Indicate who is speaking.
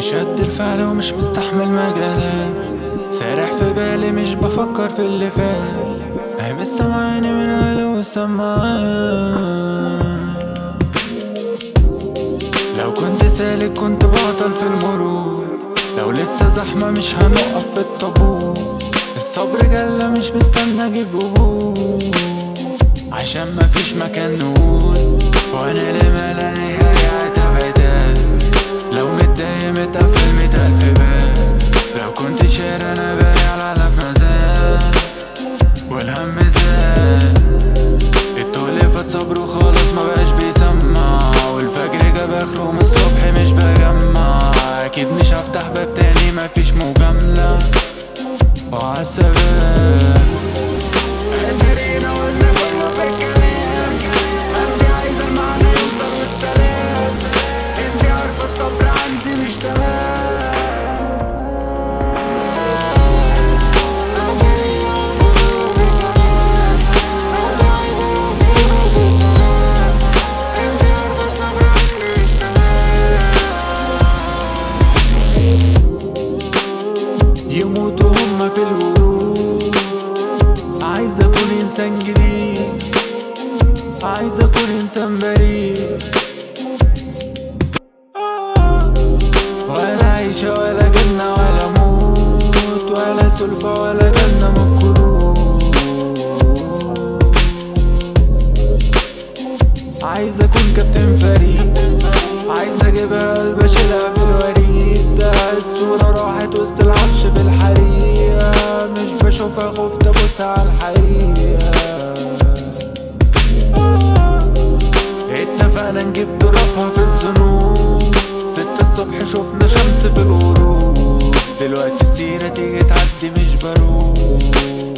Speaker 1: مش قد الفعل ومش مستحمل مجالات سارح في بالي مش بفكر في اللي فات اهي مش سامعاني من علو السماعات لو كنت سالك كنت بعطل في المرور لو لسه زحمة مش هنقف في الطابور الصبر جلة مش مستنى اجيب قبول عشان مفيش مكان نقول وانا اللي مالا نهاية عتاب لو متضايق متقفل مية ألف باب لو كنت شايل انا باقي على ألف مزاد والهم زاد التقل فات صبره خالص ما بقاش بيسمع والفجر جاب اخره من الصبح مش بجمع اكيد مش هفتح باب تاني مفيش مجاملة وعالثبات قادرين قلنا كله في الكلام انت عايزة المعنى يوصل والسلام انت عارفة الصبر عندي مش تمام قادرين قلنا كله في الكلام انت عايزة المعنى يوصل والسلام انت عارفة الصبر عندي مش تمام يموتوا هما في الهروب عايز اكون انسان جديد عايز اكون انسان بريء آه. ولا عيشة ولا جنة ولا موت ولا سلفة ولا جنة من الكروت عايز اكون كابتن فريق عايز اجيبها قلب اشيلها في الوريد ده الصورة راحت وسط العفش في الحريقة مش بشوفها خفت ابص على الحقيقة اتفقنا نجيب ظروفها في الذنوب ستة الصبح شفنا شمس في الغروب دلوقتي السيرة تيجي تعدي مش بروح